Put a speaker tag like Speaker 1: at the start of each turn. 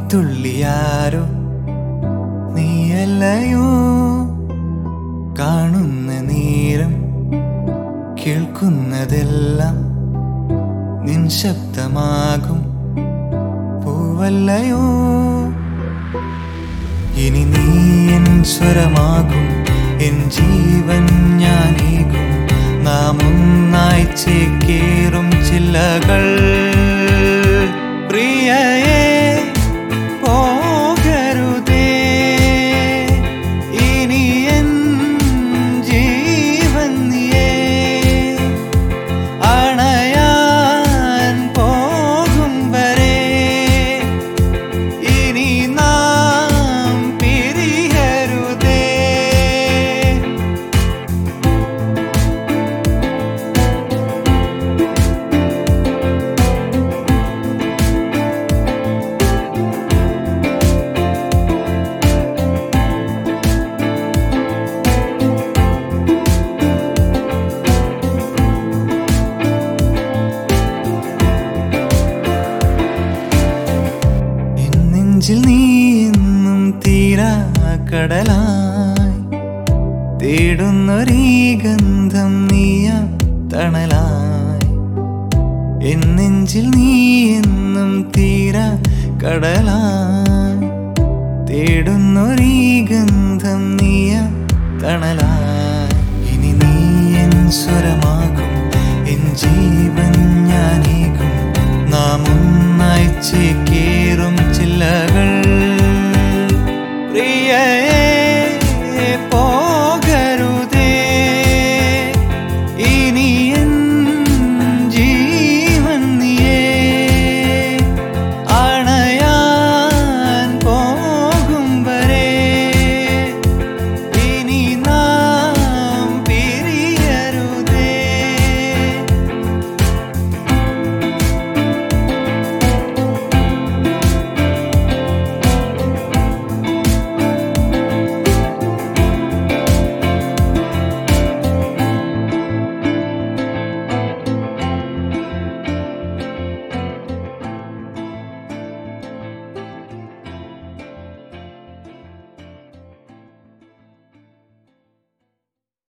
Speaker 1: മഴത്തുള്ളിയാരോ നീയല്ലയോ കാണുന്ന നേരം കേൾക്കുന്നതെല്ലാം നിൻ ശബ്ദമാകും പൂവല്ലയോ ഇനി നീ എൻ സ്വരമാകും എൻ ജീവൻ ഞാനേകും നാം ഒന്നായി ചേക്കേറും ചില്ലകൾ പ്രിയയേ പോകരുതേ ഇനി എൻ ജീവൻ നീയേ അണയാൻ പോകും വരെ ഇനി നാം പിരിയരുതേ എൻ നെഞ്ചിൽ നീ എന്നും തീരാ കടലായി തേടുന്നൊരീ ഗന്ധം നീയ തണലായി എൻ നെഞ്ചിൽ നീ എന്നും തീരാ കടലായി തേടുന്നൊരീ ഗന്ധം നീയ തണലായി ഇനി നീ എൻ സ്വരമാകും എൻ ജീവൻ ഞാനേകും നാം ഒന്നായി ചേക്കും